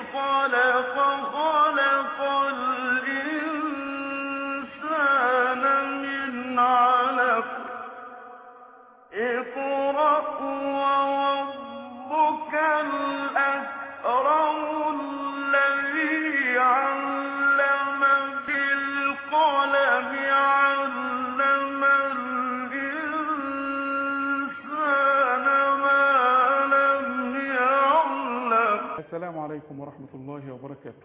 خلق خلق الإنسان من علق اقرأ وربك الأكرم الذي علم بالقلم علم الإنسان ما لم يعلم السلام عليكم ورحمة الله وبركاته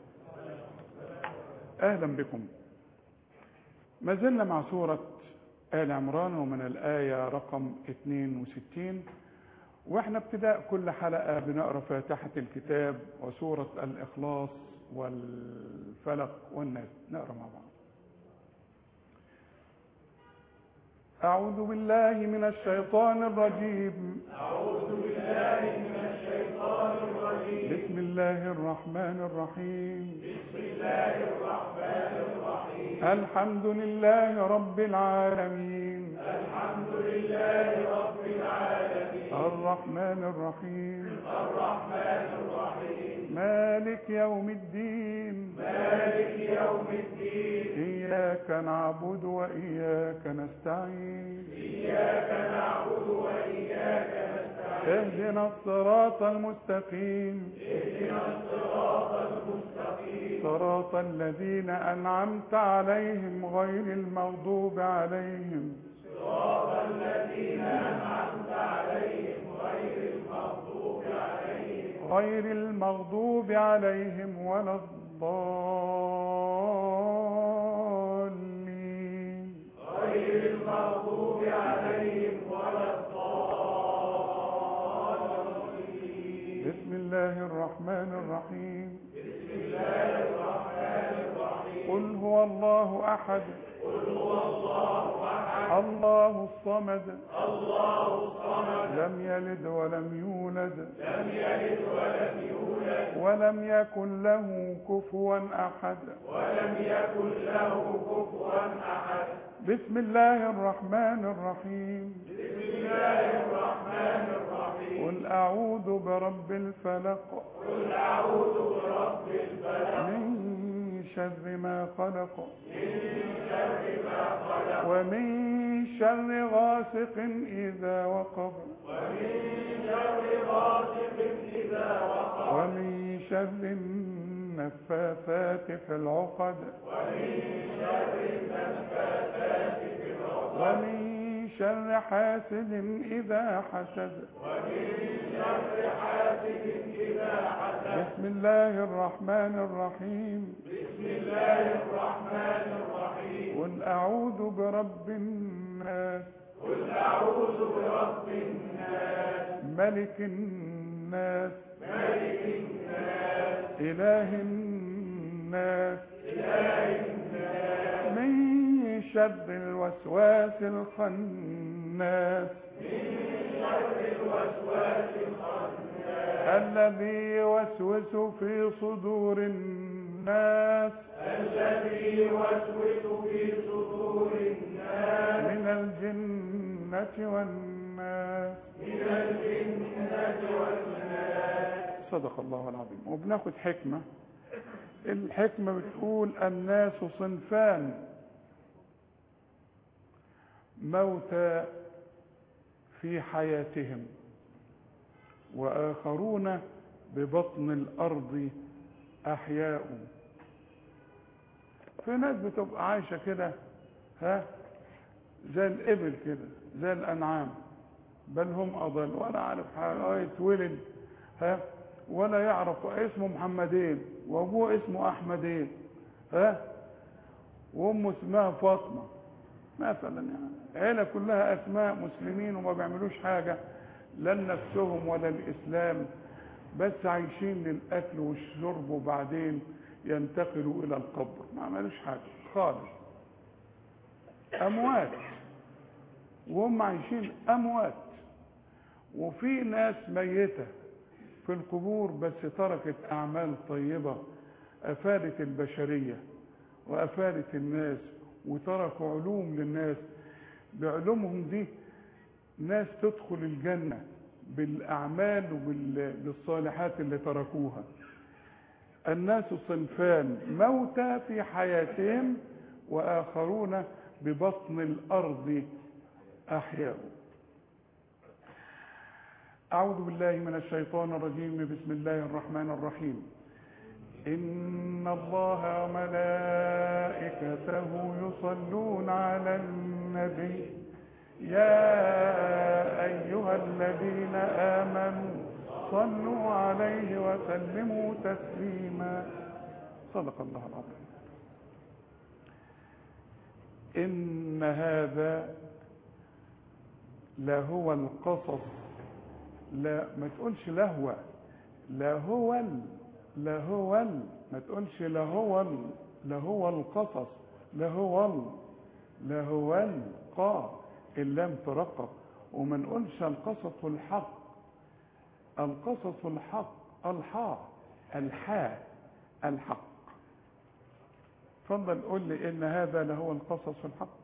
أهلا بكم ما زلنا مع سورة آل عمران ومن الآية رقم 62 واحنا ابتداء كل حلقة بنقرأ فاتحة الكتاب وسورة الإخلاص والفلق والناس نقرأ مع بعض أعوذ بالله من الشيطان الرجيم بسم الله الرحمن الرحيم بسم الله الرحمن الرحيم الحمد لله رب العالمين الحمد لله رب العالمين الرحمن الرحيم الرحمن الرحيم مالك يوم الدين مالك يوم الدين إياك نعبد وإياك نستعين اهدنا الصراط المستقيم اهدنا الصراط المستقيم صراط الذين أنعمت عليهم غير المغضوب عليهم صراط الذين أنعمت عليهم غير المغضوب عليهم غير المغضوب عليهم ولا الضالين بسم الله الرحمن الرحيم بسم الله الرحمن الرحيم قل هو الله احد قل هو الله احد الله الصمد الله الصمد لم يلد ولم يولد لم يلد ولم يولد ولم يكن له كفوا احد ولم يكن له كفوا احد بسم الله الرحمن الرحيم قل أعوذ برب الفلق قل أعوذ برب الفلق من شر ما خلق من شر ما خلق ومن شر غاسق إذا وقب ومن شر غاسق إذا وقب ومن شر النفاثات في العقد ومن شر النفاثات في العقد ومن شر حاسد إذا حسد بسم الله الرحمن الرحيم بسم الله الرحمن الرحيم قل أعوذ برب الناس قل أعوذ برب الناس ملك الناس ملك الناس إله الناس إله الناس من شر الوسواس الخناس الذي يوسوس في صدور الناس الذي يوسوس في صدور الناس من الجنة والناس من الجنة والناس صدق الله العظيم وبناخد حكمة الحكمة بتقول الناس صنفان موتى في حياتهم وآخرون ببطن الأرض أحياء في ناس بتبقى عايشة كده ها زي الإبل كده زي الأنعام بل هم أضل ولا عارف حاجة يتولد ها ولا يعرف اسمه محمدين وأبوه اسمه أحمدين ها وأمه اسمها فاطمة مثلا يعني عيلة كلها أسماء مسلمين وما بيعملوش حاجة لا لنفسهم ولا الإسلام بس عايشين للأكل والشرب وبعدين ينتقلوا إلى القبر ما عملوش حاجة خالص أموات وهم عايشين أموات وفي ناس ميتة في القبور بس تركت أعمال طيبة أفادت البشرية وأفادت الناس وتركوا علوم للناس بعلومهم دي ناس تدخل الجنة بالأعمال وبالصالحات اللي تركوها الناس صنفان موتى في حياتهم وآخرون ببطن الأرض أحياء أعوذ بالله من الشيطان الرجيم بسم الله الرحمن الرحيم إن الله وملائكته يصلون على النبي يا أيها الذين آمنوا صلوا عليه وسلموا تسليما صدق الله العظيم إن هذا لهو القصص لا ما تقولش لهو لهو ال لهو ال ما تقولش لهو ال لهو القصص لهو ال لهو القا اللام ترقق وما نقولش القصص الحق القصص الحق الحاء الحاء الحق تفضل قول لي ان هذا لهو القصص الحق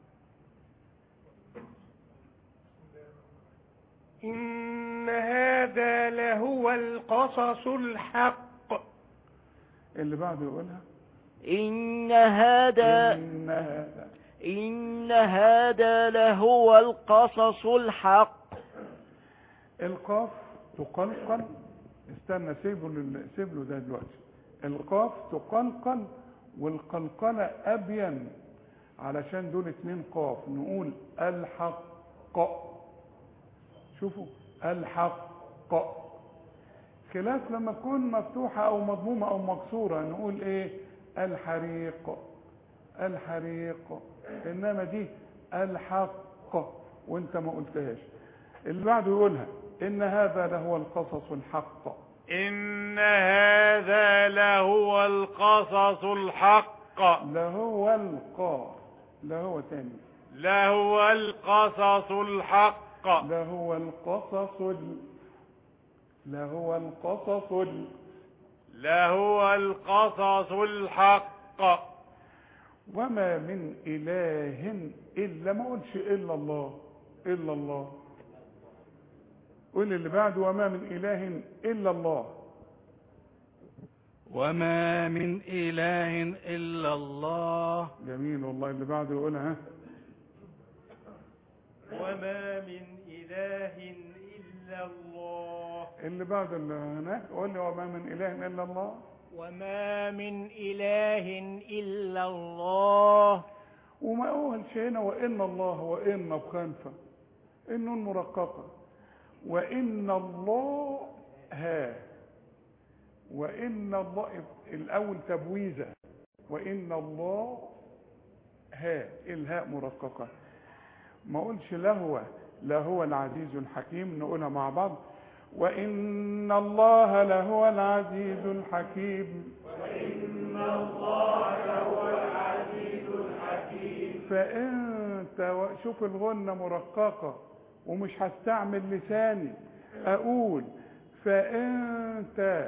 إن هذا لهو القصص الحق اللي بعده يقولها إن هذا ان هذا إن هذا لهو القصص الحق القاف تقلقل استنى سيبه لل- سيب له ده دلوقتي القاف تقلقل والقلقلة أبين علشان دول اتنين قاف نقول الحق شوفوا الحق خلاف لما تكون مفتوحة أو مضمومة أو مكسورة نقول إيه الحريق الحريق إنما دي الحق وانت ما قلتهاش اللي بعده يقولها إن هذا لهو القصص الحق إن هذا لهو القصص الحق لهو القا لهو تاني لهو القصص الحق لهو القصص ال... لهو القصص ال... لهو القصص الحق وما من إله إلا ما قلش إلا الله إلا الله قول اللي بعده وما من إله إلا الله وما من إله إلا الله جميل والله اللي بعده يقولها ها وما من إله إلا الله اللي بعده اللي هناك قول لي وما من إله إلا الله وما من إله إلا الله وما أولش هنا وإن الله وإن بخنفة إن مرققة وإن الله ها وإن الله الأول تبويزة وإن الله ها الهاء مرققة ما أقولش لهو لهو العزيز الحكيم نقولها مع بعض وإن الله لهو العزيز الحكيم فانت و- شوف الغنة مرققة ومش هستعمل لساني اقول فانت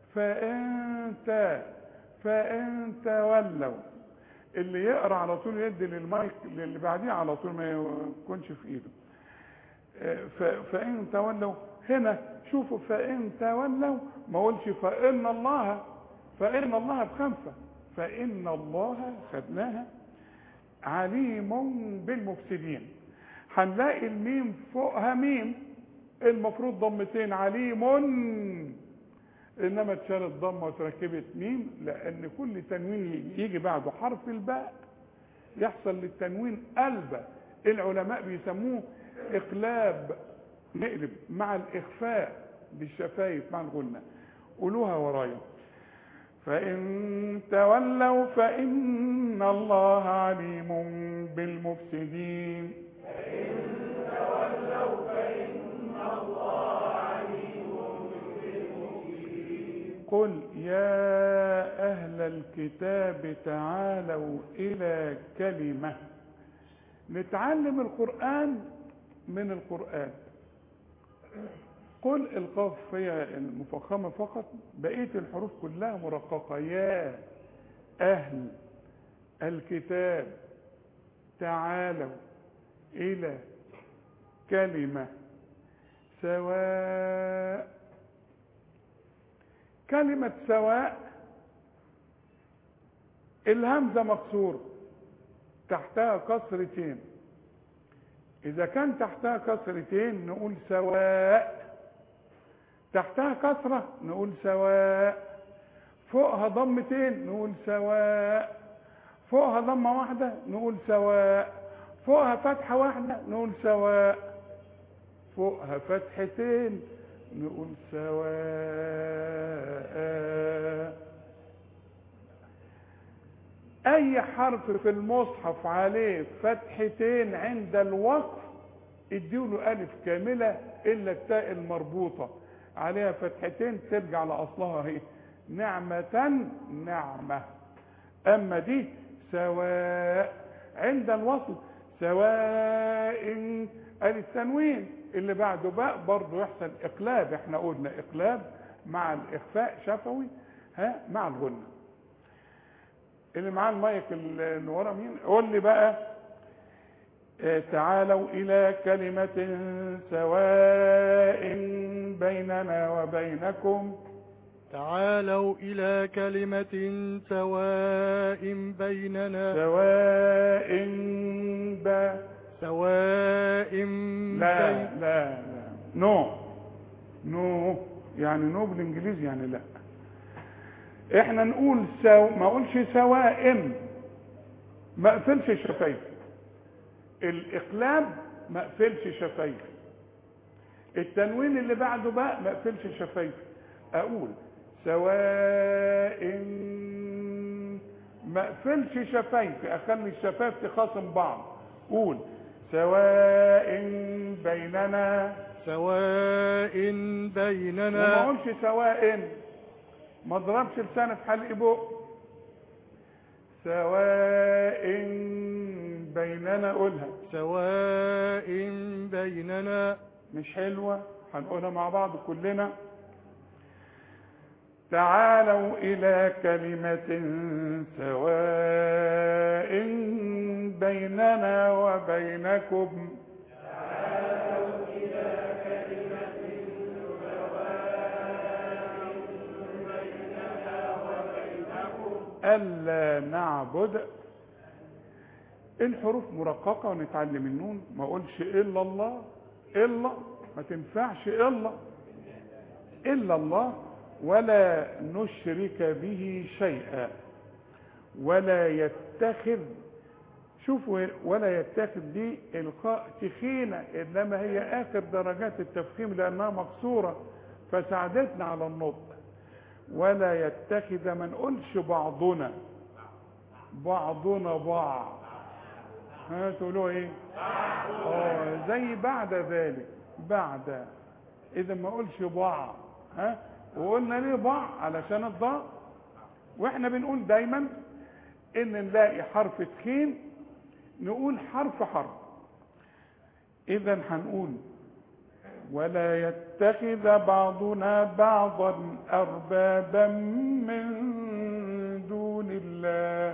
فانت فانت ولوا اللي يقرا على طول يدي للمايك اللي بعديه على طول ما يكونش في ايده آه، ف- فان تولوا هنا شوفوا فان تولوا ما اقولش فان الله فان الله بخمسه فان الله خدناها عليم بالمفسدين هنلاقي الميم فوقها ميم المفروض ضمتين عليم انما اتشالت ضمه وتركبت ميم لان كل تنوين يجي بعده حرف الباء يحصل للتنوين قلبة العلماء بيسموه اقلاب نقلب مع الاخفاء بالشفايف مع الغنة قولوها ورايا فإن تولوا فإن الله عليم بالمفسدين قل يا أهل الكتاب تعالوا إلى كلمة نتعلم القرآن من القرآن قل القاف هي المفخمة فقط بقية الحروف كلها مرققة يا أهل الكتاب تعالوا إلى كلمة سواء كلمة سواء الهمزة مكسورة تحتها كسرتين إذا كان تحتها كسرتين نقول سواء تحتها كسرة نقول سواء فوقها ضمتين نقول سواء فوقها ضمة واحدة نقول سواء فوقها فتحة واحدة نقول سواء فوقها فتحتين نقول سواء اي حرف في المصحف عليه فتحتين عند الوقف اديله الف كاملة الا التاء المربوطة عليها فتحتين ترجع لاصلها اهي نعمة نعمة اما دي سواء عند الوصل سواء ادي التنوين اللي بعده باء برضه يحصل اقلاب احنا قلنا اقلاب مع الاخفاء شفوي ها مع الغنه اللي معاه المايك اللي ورا مين قول لي بقى آه، تعالوا الى كلمة سواء بيننا وبينكم تعالوا إلى كلمة سواء بيننا سواء ب سواء لا بين لا لا نو نو يعني نو بالانجليزي يعني لا احنا نقول سو ما اقولش سواء ما اقفلش شفايفي الاقلاب ما اقفلش شفايفي التنوين اللي بعده بقى ما اقفلش شفايفي اقول سواء ما اقفلش شفايفي اخلي الشفايف تخاصم بعض قول سواء بيننا سواء وما بيننا اقولش سواء ما اضربش لساني في حلق بق سواء بيننا قولها سواء بيننا مش حلوة هنقولها مع بعض كلنا تعالوا إلى كلمة سواء بيننا وبينكم ألا نعبد الحروف مرققة ونتعلم النون ما اقولش إلا الله إلا ما تنفعش إلا إلا الله ولا نشرك به شيئا ولا يتخذ شوفوا ولا يتخذ دي القاء تخينة انما هي اخر درجات التفخيم لانها مكسورة فساعدتنا على النطق ولا يتخذ ما نقولش بعضنا بعضنا بعض ها تقولوا ايه اه زي بعد ذلك بعد اذا ما اقولش بعض ها وقلنا ليه بعض علشان الضاء واحنا بنقول دايما ان نلاقي حرف تخين نقول حرف حرف اذا هنقول ولا يتخذ بعضنا بعضا اربابا من دون الله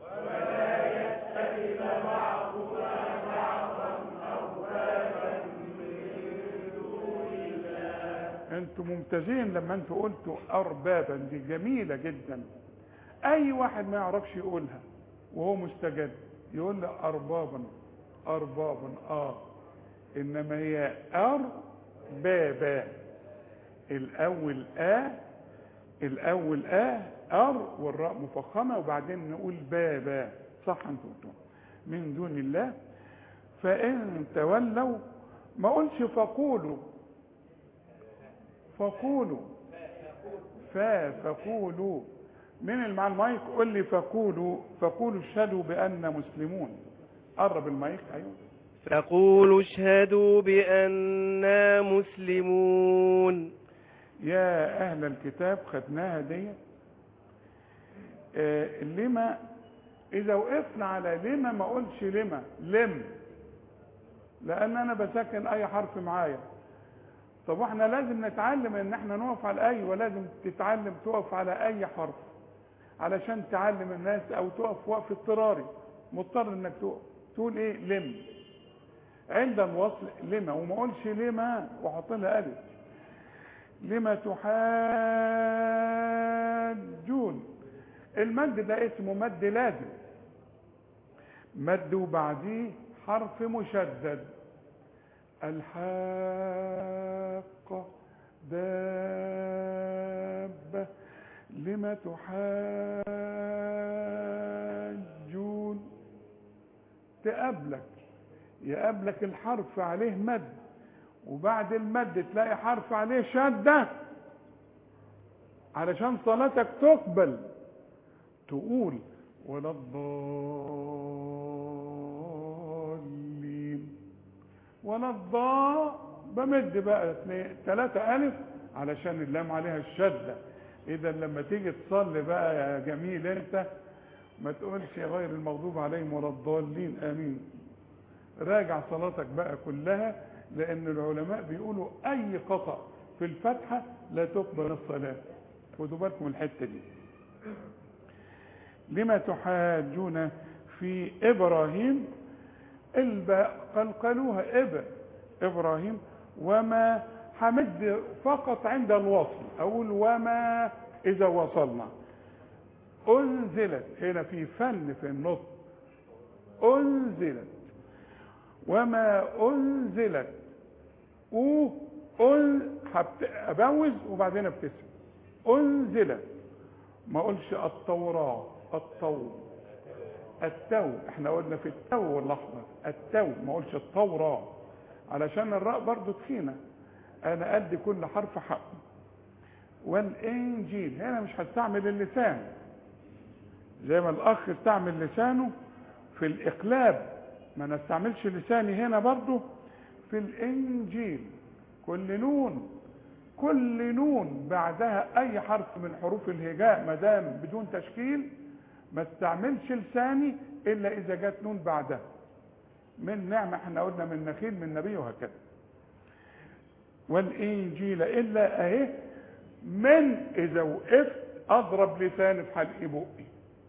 انتوا ممتازين لما انتوا قلتوا اربابا دي جميله جدا اي واحد ما يعرفش يقولها وهو مستجد يقول لي اربابا اربابا اه انما هي اربابا الاول ا الاول ا ار والراء مفخمه وبعدين نقول بابا صح انتوا قلتوا من دون الله فان تولوا ما قلش فقولوا فقولوا فا فقولوا من اللي مع المايك قول لي فقولوا فقولوا اشهدوا بأننا مسلمون قرب المايك ايوه فقولوا اشهدوا بأننا مسلمون يا اهل الكتاب خدناها دي آه لما اذا وقفنا على لما ما اقولش لما لم لان انا بسكن اي حرف معايا طب احنا لازم نتعلم ان احنا نقف على اي ولازم تتعلم تقف على اي حرف علشان تعلم الناس او تقف وقف اضطراري مضطر انك تقف تقول ايه لم عند الوصل لما وما اقولش لما واحط لها الف لما تحاجون المد ده اسمه مد لازم مد وبعديه حرف مشدد الحاقة دابة لم تحاجون تقابلك يقابلك الحرف عليه مد وبعد المد تلاقي حرف عليه شدة علشان صلاتك تقبل تقول ولا الضالين ولا الضاء بمد بقى اثنين ثلاثة ألف علشان اللام عليها الشدة إذا لما تيجي تصلي بقى يا جميل أنت ما تقولش غير المغضوب عليهم ولا الضالين آمين راجع صلاتك بقى كلها لأن العلماء بيقولوا أي قطع في الفتحة لا تقبل الصلاة خدوا بالكم الحتة دي لما تحاجون في إبراهيم الباء قلقلوها إبا إبراهيم وما حمد فقط عند الوصل أقول وما إذا وصلنا أنزلت هنا في فن في النطق أنزلت وما أنزلت أو أن هبت- أبوز وبعدين ابتسم أنزلت ما أقولش التوراة الطو التو احنا قلنا في التو والأحمر التو ما أقولش التوراة علشان الراء برضو تخينة أنا أدي كل حرف حقه والإنجيل هنا مش هستعمل اللسان زي ما الأخ استعمل لسانه في الإقلاب ما نستعملش لساني هنا برضو في الإنجيل كل نون كل نون بعدها أي حرف من حروف الهجاء ما دام بدون تشكيل ما استعملش لساني إلا إذا جت نون بعدها من نعمة احنا قلنا من نخيل من نبي وهكذا والإنجيل إلا أهي من إذا وقفت أضرب لساني في حلق بقي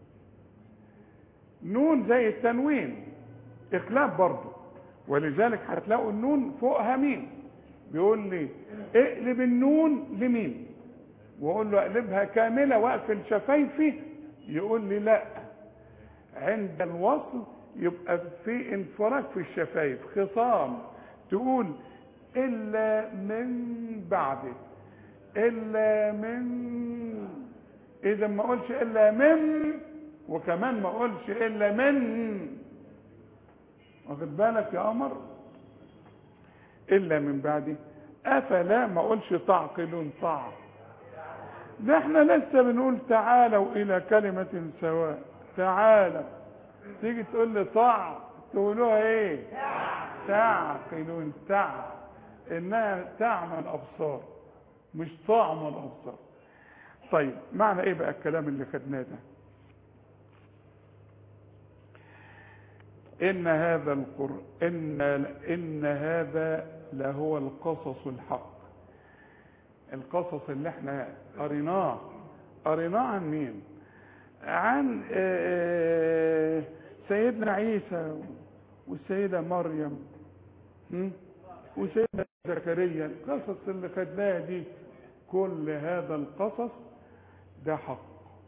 نون زي التنوين إقلاب برضه ولذلك هتلاقوا النون فوقها ميم بيقول لي اقلب النون لميم واقول له اقلبها كامله واقفل شفايفي يقول لي لا عند الوصل يبقى في انفراج في الشفايف خصام تقول الا من بعد الا من اذا ما اقولش الا من وكمان ما اقولش الا من واخد بالك يا قمر الا من بعد افلا ما اقولش تعقلون طاع ده احنا لسه بنقول تعالوا الى كلمة سواء تعالوا تيجي تقول لي طاع تقولوها ايه تعقلون تع انها تعمى الابصار مش طعم الابصار طيب معنى ايه بقى الكلام اللي خدناه ده إن هذا القرآن إن, إن هذا لهو القصص الحق القصص اللي احنا قريناه قريناه عن مين عن آه، سيدنا عيسى والسيدة مريم م? وسيدنا زكريا القصص اللي خدناها دي كل هذا القصص ده حق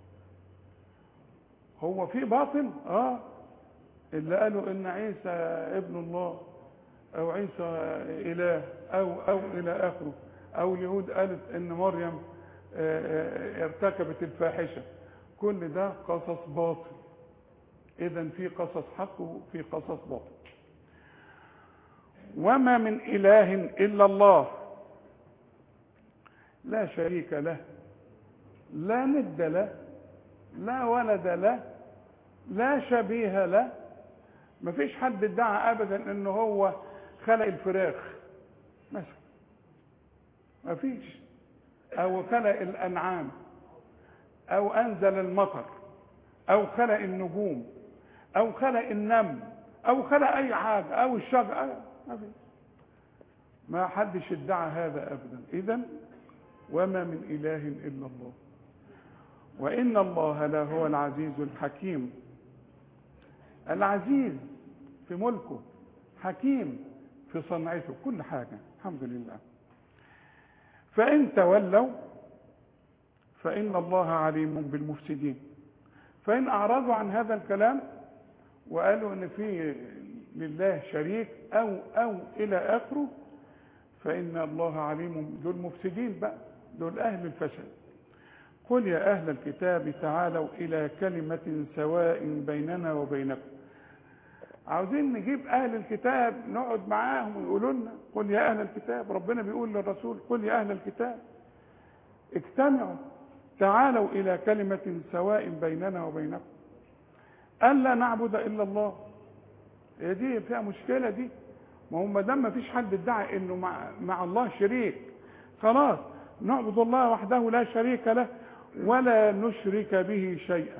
هو في باطل اه اللي قالوا ان عيسى ابن الله او عيسى اله او او الى اخره او اليهود قالت ان مريم آه، آه، ارتكبت الفاحشه كل ده قصص باطل اذا في قصص حق وفي قصص باطل وما من اله الا الله لا شريك له لا ند له لا ولد له لا شبيه له مفيش حد ادعى ابدا ان هو خلق الفراخ مثلا مفيش او خلق الانعام او انزل المطر او خلق النجوم او خلق النمل او خلق اي حاجه او الشجر مفيش ما حدش ادعى هذا ابدا اذا وما من اله الا الله وان الله لهو العزيز الحكيم العزيز في ملكه حكيم في صنعته كل حاجة الحمد لله فإن تولوا فإن الله عليم بالمفسدين فإن أعرضوا عن هذا الكلام وقالوا إن في لله شريك أو أو إلى آخره فإن الله عليم دول مفسدين بقى دول أهل الفشل قل يا أهل الكتاب تعالوا إلى كلمة سواء بيننا وبينكم عاوزين نجيب أهل الكتاب نقعد معاهم ويقولوا لنا قل يا أهل الكتاب ربنا بيقول للرسول قل يا أهل الكتاب اجتمعوا تعالوا إلى كلمة سواء بيننا وبينكم ألا نعبد إلا الله هي دي فيها مشكلة دي ما هو ما دام ما فيش حد ادعى انه مع, مع الله شريك خلاص نعبد الله وحده لا شريك له ولا نشرك به شيئا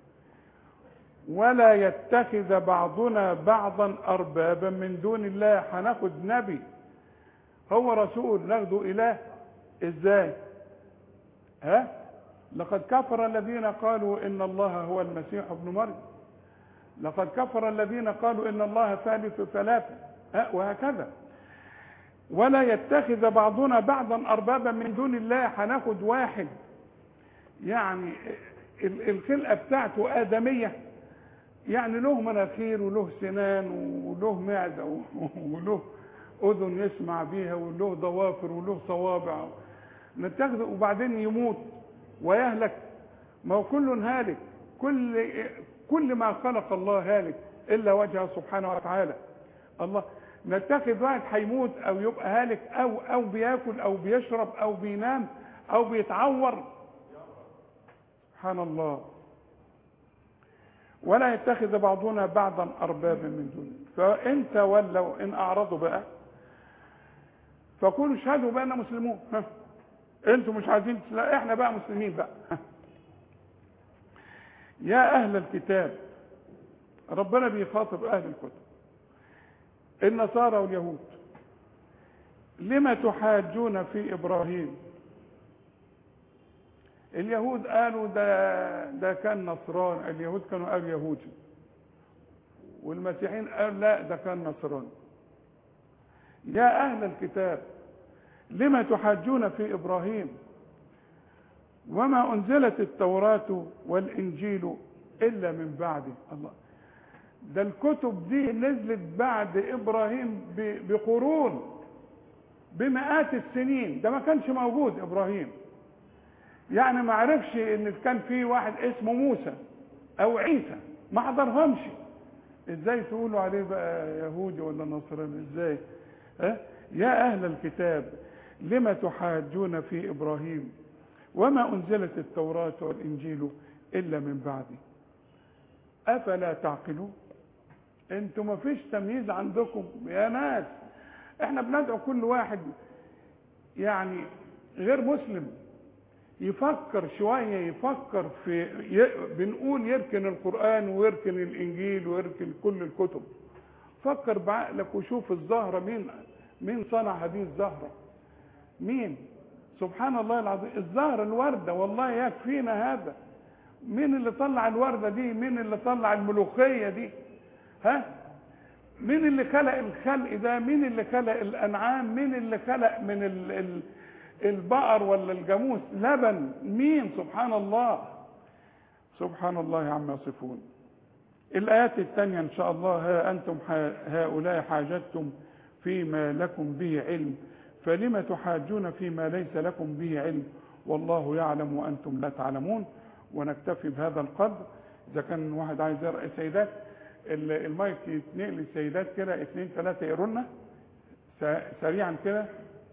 ولا يتخذ بعضنا بعضا اربابا من دون الله هناخد نبي هو رسول ناخده اله ازاي ها لقد كفر الذين قالوا ان الله هو المسيح ابن مريم لقد كفر الذين قالوا ان الله ثالث ثلاثه ها وهكذا ولا يتخذ بعضنا بعضا اربابا من دون الله هناخد واحد يعني ال- الخلقه بتاعته ادميه يعني له مناخير وله سنان وله معده و- وله اذن يسمع بيها وله ضوافر وله صوابع نتخذه وبعدين يموت ويهلك ما هو كل هالك كل كل ما خلق الله هالك الا وجهه سبحانه وتعالى الله نتخذ واحد هيموت او يبقى هالك او او بياكل او بيشرب او بينام او بيتعور سبحان الله ولا يتخذ بعضنا بعضا اربابا من دونه فان تولوا ان اعرضوا بقى فقولوا اشهدوا باننا مسلمون ها انتوا مش عايزين لا احنا بقى مسلمين بقى ها. يا اهل الكتاب ربنا بيخاطب اهل الكتب النصارى واليهود لما تحاجون في ابراهيم اليهود قالوا ده ده كان نصران اليهود كانوا قالوا يهودي والمسيحيين قالوا لا ده كان نصراني يا اهل الكتاب لما تحاجون في ابراهيم وما انزلت التوراه والانجيل الا من بعده الله ده الكتب دي نزلت بعد ابراهيم ب- بقرون بمئات السنين ده ما كانش موجود ابراهيم يعني ما عرفش ان كان في واحد اسمه موسى او عيسى ما حضرهمش ازاي تقولوا عليه بقى يهودي ولا نصراني ازاي ها يا اهل الكتاب لما تحاجون في ابراهيم وما انزلت التوراه والانجيل الا من بعده افلا تعقلون انتوا ما فيش تمييز عندكم يا ناس احنا بندعو كل واحد يعني غير مسلم يفكر شويه يفكر في ي... بنقول يركن القران ويركن الانجيل ويركن كل الكتب فكر بعقلك وشوف الزهره مين مين صنع هذه الزهره مين سبحان الله العظيم الزهره الورده والله يكفينا هذا مين اللي طلع الورده دي مين اللي طلع الملوخيه دي ها مين اللي خلق الخلق ده مين اللي خلق الانعام مين اللي خلق من ال ال البقر ولا الجاموس لبن مين سبحان الله سبحان الله عما يصفون الآيات الثانية إن شاء الله ها أنتم هؤلاء حاجتم فيما لكم به علم فلم تحاجون فيما ليس لكم به علم والله يعلم وأنتم لا تعلمون ونكتفي بهذا القدر إذا كان واحد عايز يرقى السيدات المايك يتنقل للسيدات كده اثنين ثلاثة يقروا لنا سريعا كده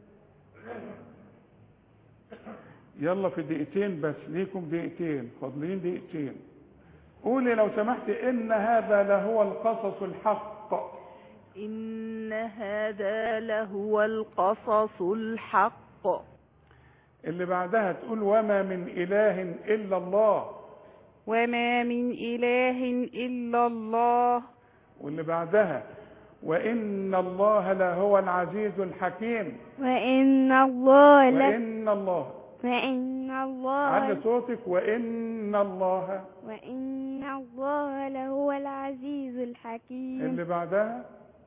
يلا في دقيقتين بس ليكم دقيقتين فاضلين دقيقتين قولي لو سمحت ان هذا لهو القصص الحق إن هذا لهو القصص الحق اللي بعدها تقول وما من اله الا الله وما من إله إلا الله واللي بعدها وان الله لهو العزيز الحكيم وإن الله ل... وان الله وإن الله علي صوتك وان الله وإن الله لهو العزيز الحكيم اللي بعدها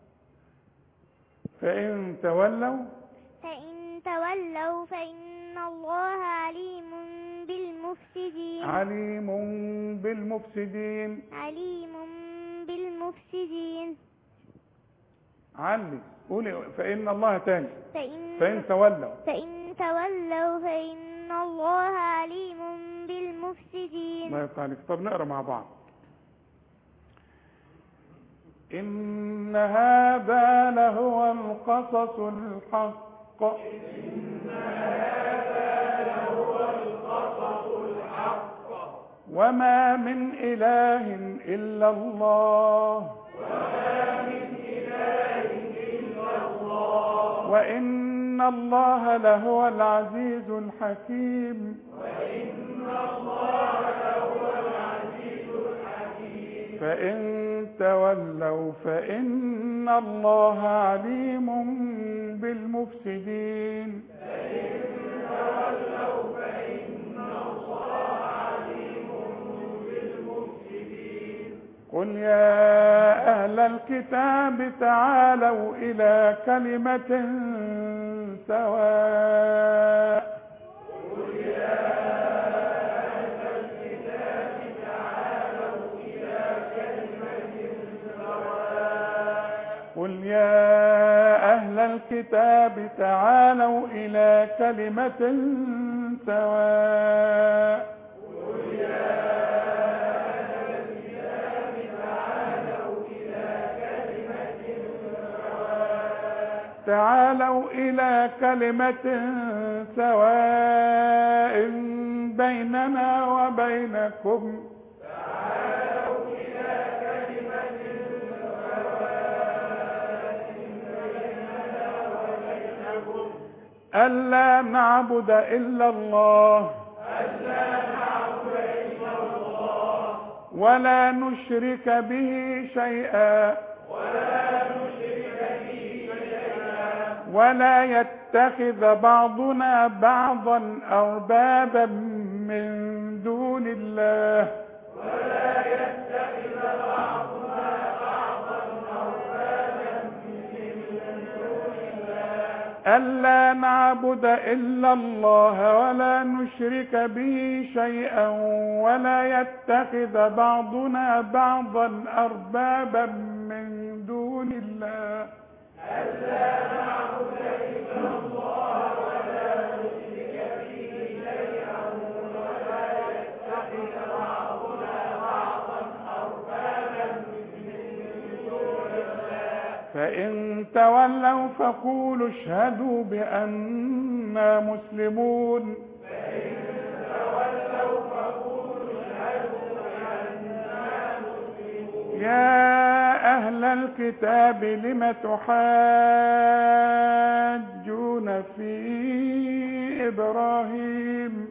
فان تولوا فإن تولوا فإن الله عليم بالمفسدين بالمفسدين عليم بالمفسدين عليم بالمفسدين علي قولي فإن الله تاني فإن فإن تولوا فإن تولوا فإن الله عليم بالمفسدين الله يفتح عليك طب نقرا مع بعض إن هذا لهو القصص الحق وما من إله إلا الله وإن الله لهو العزيز الحكيم فإن تولوا فإن الله عليم بالمفسدين قل يا أهل الكتاب تعالوا إلى كلمة سواء قل يا أهل الكتاب تعالوا إلى كلمة سواء تعالوا إلى كلمة سواء بيننا وبينكم ألا نعبد إلا الله ولا نشرك به شيئا ولا يتخذ بعضنا بعضا أربابا من دون الله ألا نعبد إلا الله ولا نشرك به شيئا ولا يتخذ بعضنا بعضا أربابا من دون الله فإن تولوا فقولوا اشهدوا بأننا مسلمون يا أهل الكتاب لم تحاجون في إبراهيم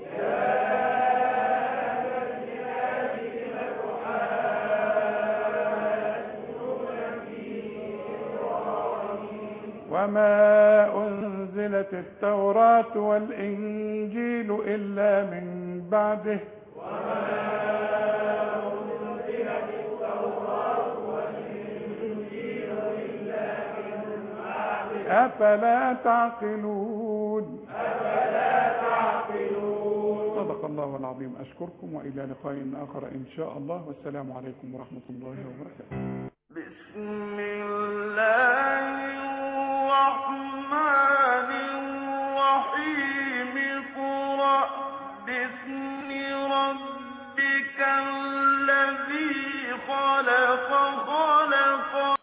وما أنزلت التوراة والإنجيل إلا من بعده أفلا تعقلون صدق الله العظيم أشكركم وإلى لقاء آخر إن شاء الله والسلام عليكم ورحمة الله وبركاته